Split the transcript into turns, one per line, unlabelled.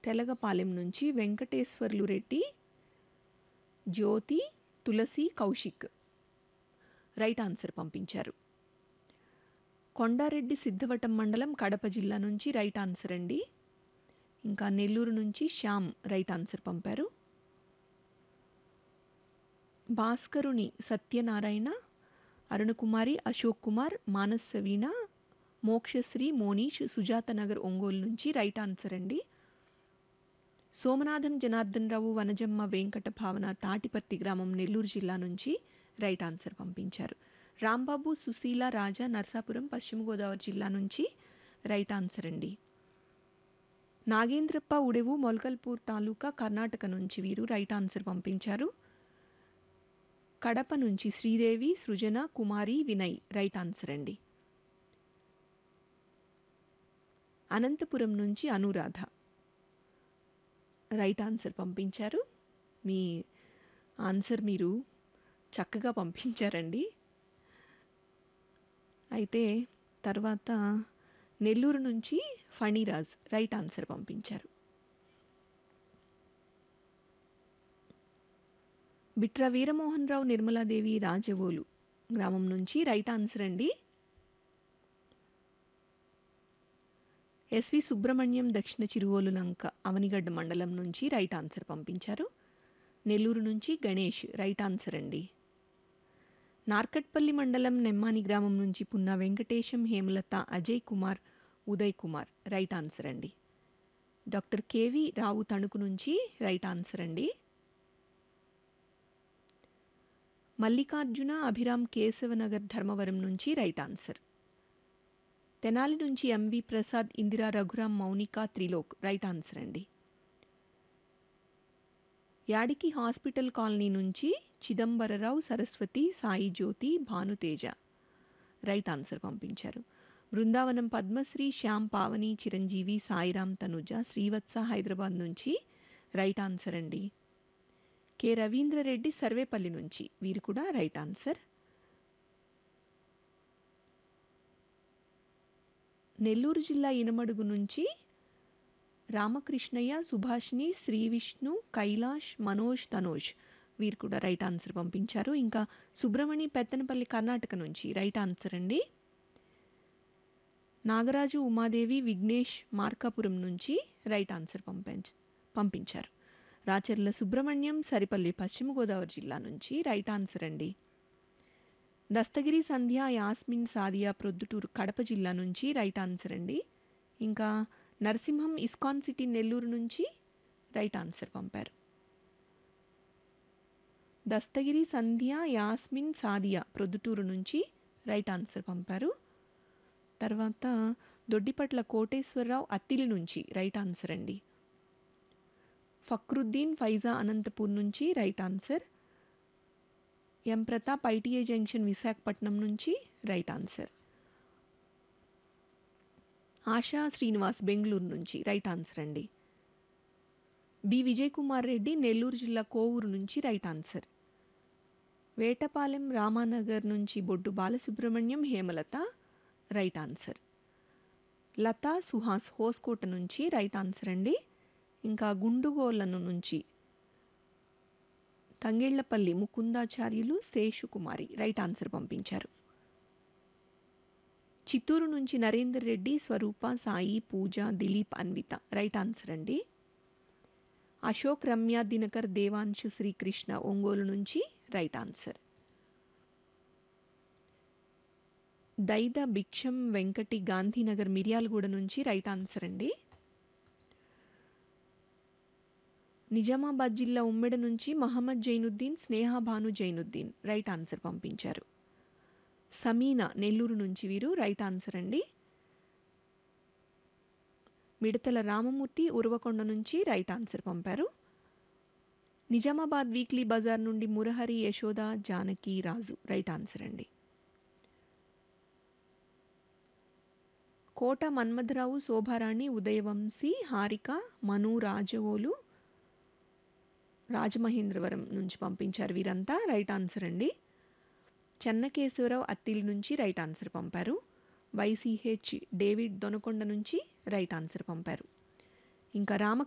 తెలగపాలెం నుంచి Venkateswarlu Reddy Jyothi Tulasi Kaushik right answer పంపించారు కొండారెడ్డి సిద్ధవటం మండలం కడప జిల్లా నుంచి రైట్ ఆన్సర్ అండి ఇంకా నెల్లూరు నుంచి శ్యామ్ రైట్ ఆన్సర్ పంపారు భాస్కరుని సత్యనారాయణ అరుణకుమారి అశోక్ కుమార్ మానస్ సవీణ మోక్షశ్రీ మోనీష్ సుజాత నగర్ ఒంగోలు నుంచి రైట్ ఆన్సర్ అండి సోమనాథం జనార్దన్ రావు వనజమ్మ వెంకట భావన తాటిపర్తి గ్రామం నెల్లూరు జిల్లా నుంచి రైట్ ఆన్సర్ పంపించారు రాంబాబు సుశీల రాజా నర్సాపురం పశ్చిమ గోదావరి జిల్లా నుంచి రైట్ ఆన్సర్ అండి నాగేంద్రప్ప ఉడెవు మొలకల్పూర్ తాలూకా కర్ణాటక నుంచి వీరు రైట్ ఆన్సర్ పంపించారు కడప నుంచి శ్రీదేవి సృజన కుమారి వినయ్ రైట్ ఆన్సర్ అండి అనంతపురం నుంచి అనురాధ రైట్ ఆన్సర్ పంపించారు మీ ఆన్సర్ మీరు చక్కగా పంపించారండి అయితే తర్వాత నెల్లూరు నుంచి ఫణిరాజ్ రైట్ ఆన్సర్ పంపించారు బిట్రా వీరమోహన్ రావు నిర్మలాదేవి రాజవోలు గ్రామం నుంచి రైట్ ఆన్సర్ అండి ఎస్వి సుబ్రహ్మణ్యం దక్షిణ చిరువోలు లంక అవనిగడ్డ మండలం నుంచి రైట్ ఆన్సర్ పంపించారు నెల్లూరు నుంచి గణేష్ రైట్ ఆన్సర్ అండి నార్కట్పల్లి మండలం నెమ్మాని గ్రామం నుంచి పున్న వెంకటేశం హేమలత అజయ్ కుమార్ ఉదయ్ కుమార్ రైట్ ఆన్సర్ అండి డాక్టర్ కేవి రావు తణుకు నుంచి రైట్ ఆన్సర్ అండి మల్లికార్జున అభిరామ్ కేశవనగర్ ధర్మవరం నుంచి రైట్ ఆన్సర్ తెనాలి నుంచి MV Prasad Indira Raghuram Mounika Trilok right answer అండి యాడికి హాస్పిటల్ కాలనీ నుంచి చిదంబరరావు సరస్వతి సాయి జ్యోతి భానుతేజ రైట్ ఆన్సర్ పంపించారు బృందావనం పద్మశ్రీ శ్యామ్ పావని చిరంజీవి సాయిరామ్ తనుజ శ్రీవత్స హైదరాబాద్ నుంచి రైట్ ఆన్సర్ అండి కె రవీంద్రరెడ్డి సర్వేపల్లి నుంచి వీరు కూడా రైట్ ఆన్సర్ నెల్లూరు జిల్లా ఇనమడుగు నుంచి రామకృష్ణయ్య సుభాష్ని శ్రీ విష్ణు కైలాష్ మనోజ్ తనోజ్ వీరు కూడా రైట్ ఆన్సర్ పంపించారు ఇంకా సుబ్రమణి పెత్తనపల్లి కర్ణాటక నుంచి రైట్ ఆన్సర్ అండి నాగరాజు ఉమాదేవి విఘ్నేష్ మార్కాపురం నుంచి రైట్ ఆన్సర్ పంపించ పంపించారు రాచర్ల సుబ్రహ్మణ్యం సరిపల్లి పశ్చిమ గోదావరి జిల్లా నుంచి రైట్ ఆన్సర్ అండి దస్తగిరి సంధ్య యాస్మిన్ సాదియా ప్రొద్దుటూరు కడప జిల్లా నుంచి రైట్ ఆన్సర్ అండి ఇంకా నరసింహం ఇస్కాన్ సిటీ నెల్లూరు నుంచి రైట్ ఆన్సర్ పంపారు దస్తగిరి సంధ్య యాస్మిన్ సాదియా ప్రొద్దుటూరు నుంచి రైట్ ఆన్సర్ పంపారు తర్వాత దొడ్డిపట్ల కోటేశ్వరరావు అత్తిలి నుంచి రైట్ ఆన్సర్ అండి ఫక్రుద్దీన్ ఫైజా అనంతపూర్ నుంచి right answer M Pratap ITI junction Visakhapatnam నుంచి రైట్ ఆన్సర్ ఆశా శ్రీనివాస్ బెంగళూరు నుంచి రైట్ ఆన్సర్ అండి బి విజయ్ కుమార్ రెడ్డి నెల్లూరు జిల్లా కోవూరు నుంచి రైట్ ఆన్సర్ వేటపాలెం రామానగర్ నుంచి బొడ్డు బాలసుబ్రహ్మణ్యం హేమలత రైట్ ఆన్సర్ లతా సుహాస్ హోస్కోట నుంచి రైట్ ఆన్సర్ అండి ఇంకా గుండుగోలను నుంచి తంగేళ్లపల్లి ముకుందాచార్యులు శేషుకుమారి రైట్ ఆన్సర్ పంపించారు చిత్తూరు నుంచి నరేందర్ రెడ్డి స్వరూప సాయి పూజ దిలీప్ అన్విత రైట్ ఆన్సర్ అండి అశోక్ రమ్య దినకర్ దేవాంశు శ్రీకృష్ణ ఒంగోలు నుంచి రైట్ ఆన్సర్ దైద భిక్షం వెంకటి గాంధీనగర్ మిర్యాలగూడ నుంచి రైట్ ఆన్సర్ అండి నిజామాబాద్ జిల్లా ఉమ్మెడ నుంచి మహమ్మద్ జైనుద్దీన్ స్నేహ భాను జైనుద్దీన్ రైట్ ఆన్సర్ పంపించారు సమీనా నెల్లూరు నుంచి వీరు రైట్ ఆన్సర్ అండి మిడతల రామమూర్తి ఉరవకొండ నుంచి రైట్ ఆన్సర్ పంపారు నిజామాబాద్ వీక్లీ బజార్ నుండి మురహరి యశోద జానకి రాజు రైట్ ఆన్సర్ అండి కోట మన్మథరావు శోభారాణి ఉదయవంశీ హారిక మను రాజవోలు రాజమహేంద్రవరం నుంచి పంపించారు వీరంతా రైట్ ఆన్సర్ అండి చెన్నకేశవరావు అత్తిలి నుంచి రైట్ ఆన్సర్ పంపారు వైసీహెచ్ డేవిడ్ దొనకొండ నుంచి రైట్ ఆన్సర్ పంపారు ఇంకా రామ